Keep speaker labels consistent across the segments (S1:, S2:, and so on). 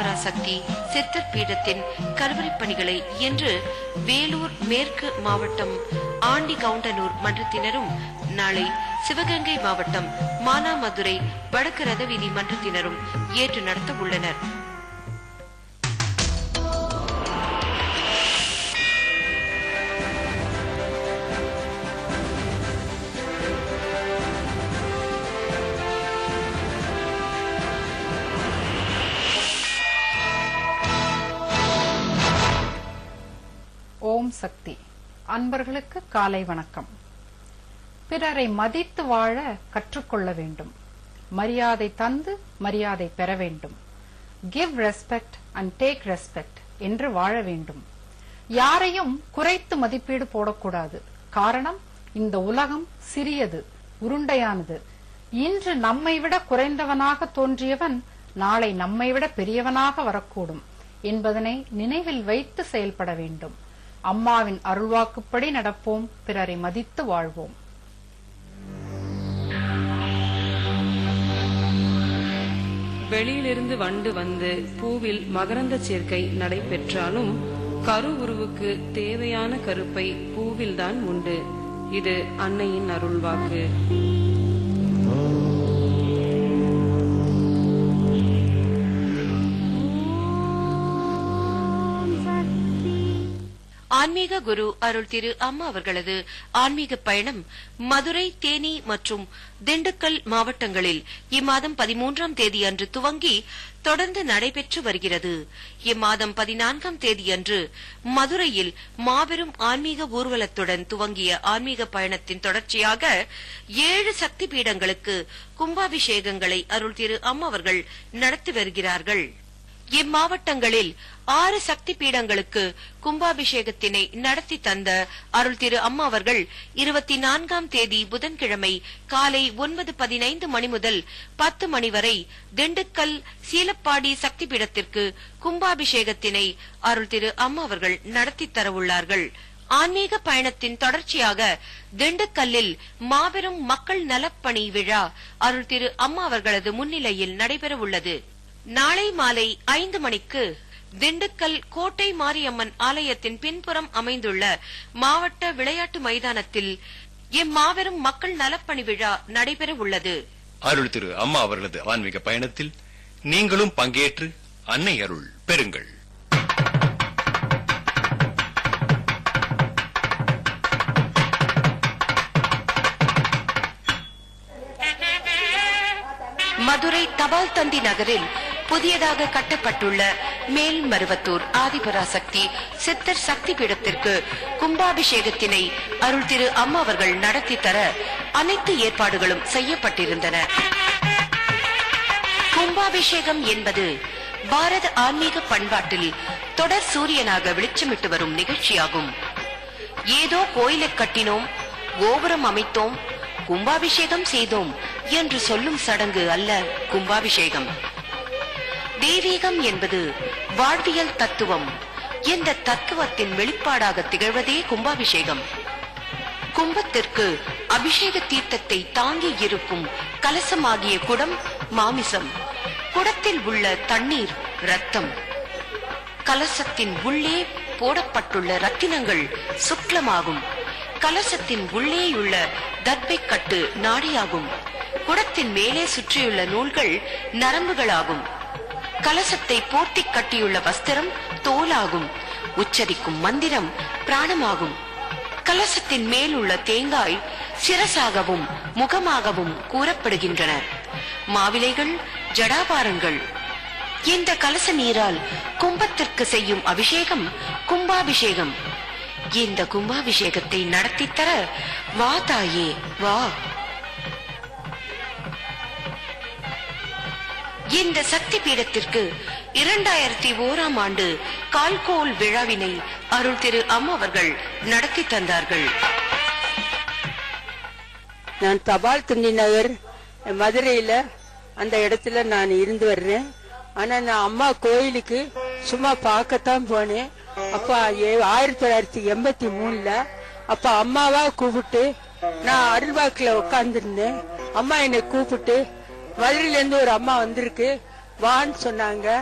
S1: ஆதிபராசக்தி சித்தர் பீடத்தின் கருவறைப் பணிகளை இன்று வேலூர் மேற்கு மாவட்டம் ஆண்டி கவுண்டனூர் மன்றத்தினரும் நாளை சிவகங்கை மாவட்டம் மானாமதுரை வடக்கு ரதவீதி மன்றத்தினரும் ஏற்று நடத்த உள்ளனர்
S2: ஓம் சக்தி அன்பர்களுக்கு காலை வணக்கம் பிறரை மதித்து வாழ கற்றுக்கொள்ள வேண்டும் மரியாதை தந்து மரியாதை பெற வேண்டும் give respect and take respect என்று வாழ வேண்டும் யாரையும் குறைத்து மதிப்பீடு போடக்கூடாது காரணம் இந்த உலகம் சிறியது உருண்டையானது இன்று நம்மை விட குறைந்தவனாக தோன்றியவன் நாளை நம்மை விட பெரியவனாக வரக்கூடும் என்பதனை நினைவில் வைத்து செயல்பட வேண்டும் அம்மாவின் அருள்வாக்குப்படி நடப்போம் பிறரை மதித்து வாழ்வோம்
S3: வெளியிலிருந்து வண்டு வந்து பூவில் மகரந்த சேர்க்கை நடைபெற்றாலும் கரு உருவுக்கு தேவையான கருப்பை பூவில்தான் உண்டு இது அன்னையின் அருள்வாக்கு
S1: ஆன்மீக குரு அருள் திரு அம்மா அவர்களது ஆன்மீக பயணம் மதுரை தேனி மற்றும் திண்டுக்கல் மாவட்டங்களில் இம்மாதம் பதிமூன்றாம் தேதி அன்று துவங்கி தொடர்ந்து நடைபெற்று வருகிறது இம்மாதம் பதினான்காம் தேதியன்று மதுரையில் மாபெரும் ஆன்மீக ஊர்வலத்துடன் துவங்கிய ஆன்மீக பயணத்தின் தொடர்ச்சியாக ஏழு சக்தி பீடங்களுக்கு கும்பாபிஷேகங்களை அருள் திரு அம்மா அவர்கள் நடத்தி வருகிறார்கள் இம்மாவட்டங்களில் ஆறு சக்தி பீடங்களுக்கு கும்பாபிஷேகத்தினை நடத்தி தந்த அருள் திரு அம்மா அவர்கள் இருபத்தி நான்காம் தேதி புதன்கிழமை காலை ஒன்பது பதினைந்து மணி முதல் பத்து மணி வரை திண்டுக்கல் சீலப்பாடி சக்தி பீடத்திற்கு கும்பாபிஷேகத்தினை அருள் திரு அம்மா அவர்கள் நடத்தி தரவுள்ளார்கள் ஆன்மீக பயணத்தின் தொடர்ச்சியாக திண்டுக்கல்லில் மாபெரும் மக்கள் நலப்பணி விழா அருள் திரு அம்மா அவர்களது முன்னிலையில் நடைபெறவுள்ளது நாளை மாலை ஐந்து மணிக்கு திண்டுக்கல் கோட்டை மாரியம்மன் ஆலயத்தின் பின்புறம் அமைந்துள்ள மாவட்ட விளையாட்டு மைதானத்தில் இம்மாபெரும் மக்கள் நலப்பணி விழா நடைபெற உள்ளது
S4: அருள் திரு அம்மா அவர்களது ஆன்மீக பயணத்தில் நீங்களும் பங்கேற்று அன்னை அருள் பெறுங்கள்
S1: மதுரை தபால் தந்தி நகரில் புதியதாக கட்டப்பட்டுள்ள மேல்மருவத்தூர் ஆதிபராசக்தி சித்தர் சக்தி பீடத்திற்கு கும்பாபிஷேகத்தினை அருள் திரு அம்மா அவர்கள் நடத்தி தர அனைத்து ஏற்பாடுகளும் செய்யப்பட்டிருந்தன கும்பாபிஷேகம் என்பது பாரத ஆன்மீக பண்பாட்டில் தொடர் சூரியனாக வெளிச்சமிட்டு வரும் நிகழ்ச்சியாகும் ஏதோ கோயிலை கட்டினோம் கோபுரம் அமைத்தோம் கும்பாபிஷேகம் செய்தோம் என்று சொல்லும் சடங்கு அல்ல கும்பாபிஷேகம் தெய்வீகம் என்பது வாழ்வியல் தத்துவம் இந்த தத்துவத்தின் வெளிப்பாடாக திகழ்வதே கும்பாபிஷேகம் கும்பத்திற்கு அபிஷேக தீர்த்தத்தை தாங்கி இருக்கும் கலசமாகிய குடம் மாமிசம் குடத்தில் உள்ள தண்ணீர் ரத்தம் கலசத்தின் உள்ளே போடப்பட்டுள்ள ரத்தினங்கள் சுக்லமாகும் கலசத்தின் உள்ளேயுள்ள தர்பைக்கட்டு நாடியாகும் குடத்தின் மேலே சுற்றியுள்ள நூல்கள் நரம்புகளாகும் கலசத்தை போர்த்தி கட்டியுள்ள வஸ்திரம் தோலாகும் உச்சரிக்கும் மந்திரம் பிராணமாகும் கலசத்தின் மேல் உள்ள தேங்காய் சிரசாகவும் முகமாகவும் கூறப்படுகின்றன மாவிலைகள் ஜடாபாரங்கள் இந்த கலச நீரால் கும்பத்திற்கு செய்யும் அபிஷேகம் கும்பாபிஷேகம் இந்த கும்பாபிஷேகத்தை நடத்தித் தர வா தாயே வா இந்த சக்தி பீடத்திற்கு இரண்டாயிரத்தி ஓராம் ஆண்டு கால்கோல் விழாவினை அருள் திரு அம்மா அவர்கள் நடத்தி தந்தார்கள்
S5: நான் தபால் துண்டி நகர் மதுரையில அந்த இடத்துல நான் இருந்து வர்றேன் ஆனா நான் அம்மா கோயிலுக்கு சும்மா பார்க்கத்தான் போனேன் அப்ப ஏ- ஆயிரத்தி தொள்ளாயிரத்தி எண்பத்தி மூணுல அப்ப அம்மாவா கூப்பிட்டு நான் அருள்வாக்குல உட்கார்ந்துருந்தேன் அம்மா என்னை கூப்பிட்டு மதுரையில இருந்து ஒரு அம்மா வந்திருக்கு வான்னு சொன்னாங்க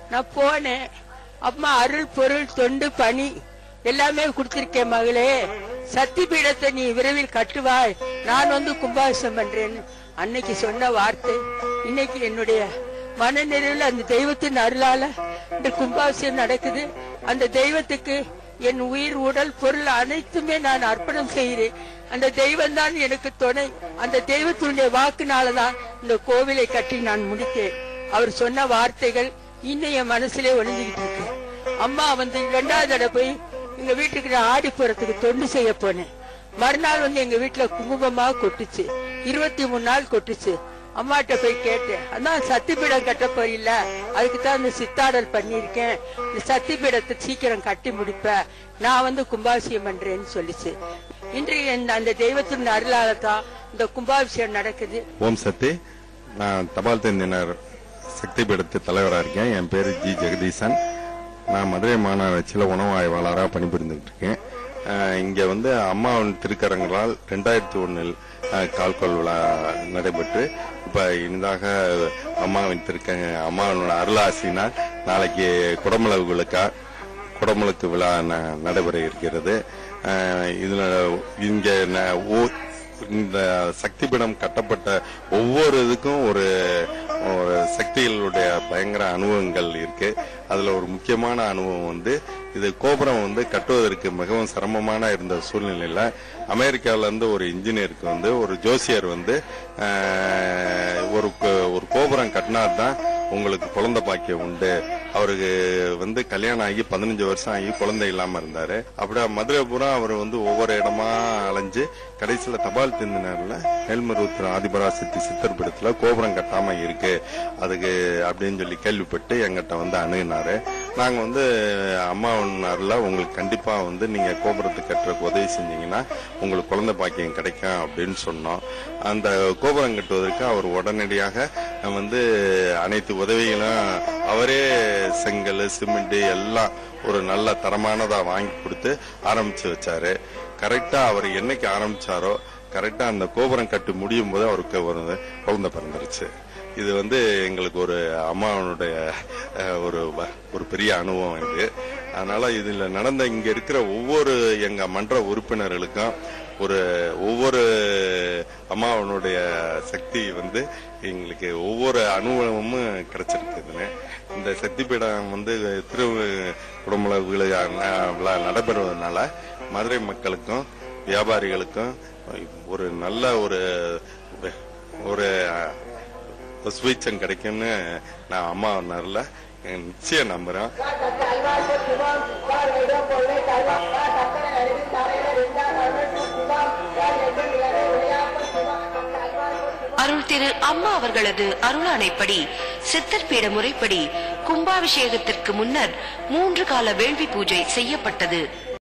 S5: நான் போனேன் அம்மா அருள் பொருள் தொண்டு பணி எல்லாமே கொடுத்திருக்கேன் மகளே சக்தி பீடத்தை நீ விரைவில் கட்டுவாய் நான் வந்து கும்பாபிஷேகம் பண்றேன்னு அன்னைக்கு சொன்ன வார்த்தை இன்னைக்கு என்னுடைய மனநிறைவில் அந்த தெய்வத்தின் அருளால இந்த கும்பாபிஷேகம் நடக்குது அந்த தெய்வத்துக்கு என் உயிர் உடல் பொருள் அனைத்துமே நான் அர்ப்பணம் செய்கிறேன் அந்த தெய்வம் தான் எனக்கு துணை அந்த தெய்வத்தினுடைய வாக்குனாலதான் இந்த கோவிலை கட்டி நான் முடித்தேன் அவர் சொன்ன வார்த்தைகள் இன்னும் என் மனசுல ஒளிஞ்சுக்கிட்டு இருக்கு அம்மா வந்து இரண்டாவது தடவை போய் எங்க வீட்டுக்கு நான் ஆடிப்புறத்துக்கு தொண்டு செய்ய போனேன் மறுநாள் வந்து எங்க வீட்டுல குங்குமமா கொட்டுச்சு இருபத்தி மூணு நாள் கொட்டுச்சு அம்மாட்ட போய் கேட்டேன் அதான் சத்திப்பீடம் கட்ட போறில்ல அதுக்கு தான் இந்த சித்தாடல் பண்ணியிருக்கேன் இந்த சத்திப்பீடத்தை சீக்கிரம் கட்டி முடிப்ப நான் வந்து கும்பாபிஷேகம் பண்றேன்னு சொல்லிச்சு இன்றைய இந்த- அந்த தெய்வத்தின் அருளால தான் இந்த கும்பாபிஷேகம் நடக்குது
S6: ஓம் சக்தி நான் தபால் தந்தினர் சக்தி பீடத்து தலைவராக இருக்கேன் என் பேர் ஜி ஜெகதீசன் நான் மதுரை மாநகராட்சியில் உணவு ஆய்வாளராக பணிபுரிந்துட்டு இருக்கேன் அஹ், இங்க வந்து அம்மாவின் திருக்கரங்களால் ரெண்டாயிரத்தி ஒன்னில் கால்கோள் விழா நடைபெற்று இப்ப இனிதாக அம்மாவின் திருக்க அம்மாவினோட அருளாசினால் நாளைக்கு குடமுளவு விழுக்கா குடமுழுக்கு விழா ந- நடைபெற இருக்கிறது அஹ், இதுல இங்க ந- ஓ- இந்த சக்தி பீடம் கட்டப்பட்ட ஒவ்வொரு இதுக்கும் ஒரு ஒரு சக்திகளுடைய பயங்கர அனுபவங்கள் இருக்கு அதுல ஒரு முக்கியமான அனுபவம் வந்து இது கோபுரம் வந்து கட்டுவதற்கு மிகவும் சிரமமான இருந்த சூழ்நிலையில அமெரிக்கால இருந்து ஒரு இன்ஜினியருக்கு வந்து ஒரு ஜோசியர் வந்து அஹ், ஒரு கோ- ஒரு கோபுரம் கட்டினாதான் உங்களுக்கு குழந்தை பாக்கியம் உண்டு அவருக்கு வந்து கல்யாணம் ஆகி பதினஞ்சு வருஷம் ஆகி குழந்தை இல்லாம இருந்தாரு அப்படியே மதுரை பூரா அவர் வந்து ஒவ்வொரு இடமா அலைஞ்சு கடைசியில தபால் திந்தினர்ல மேல்மருவத்தூர் ஆதிபராசக்தி சித்தர் பீடத்துல கோபுரம் கட்டாம இருக்கு அதுக்கு அப்படின்னு சொல்லி கேள்விப்பட்டு எங்கிட்ட வந்து அணுகினாரு நாங்க வந்து அம்மாவனார்ல உங்களுக்கு கண்டிப்பா வந்து நீங்க கோபுரத்தை கட்டுறதுக்கு உதவி செஞ்சீங்கன்னா உங்களுக்கு குழந்தை பாக்கியம் கிடைக்கும் அப்படின்னு சொன்னோம் அந்த கோபுரம் கட்டுவதற்கு அவர் உடனடியாக வந்து அனைத்து உதவிகளும் அவரே செங்கல் சிமெண்ட் எல்லாம் ஒரு நல்ல தரமானதா வாங்கி கொடுத்து ஆரம்பிச்சு வச்சாரு கரெக்டா அவர் என்னைக்கு ஆரம்பிச்சாரோ கரெக்டா அந்த கோபுரம் கட்டி முடியும் போது அவருக்கு ஒரு குழந்தை பிறந்துருச்சு இது வந்து எங்களுக்கு ஒரு அம்மாவனுடைய அஹ், ஒரு வ- ஒரு பெரிய அனுபவம் இது அதனால இதுல நடந்த இங்க இருக்கிற ஒவ்வொரு எங்க மன்ற உறுப்பினர்களுக்கும் ஒரு ஒவ்வொரு அம்மாவனுடைய சக்தி வந்து எங்களுக்கு ஒவ்வொரு அனுபவமும் கிடைச்சிருக்குதுன்னு இந்த சக்தி பீடம் வந்து திரு குடும்பல விழா விழா நடைபெறுவதனால மதுரை மக்களுக்கும் வியாபாரிகளுக்கும் ஒரு நல்ல ஒரு ஒரு சுவீச்சம் கிடைக்கும்னு நான் அம்மா நேரில் நிச்சயம் நம்புறேன்
S1: அருள் திரு அம்மா அவர்களது அருளாணைப்படி சித்தர் பீட முறைப்படி கும்பாபிஷேகத்திற்கு முன்னர் மூன்று கால வேள்வி பூஜை செய்யப்பட்டது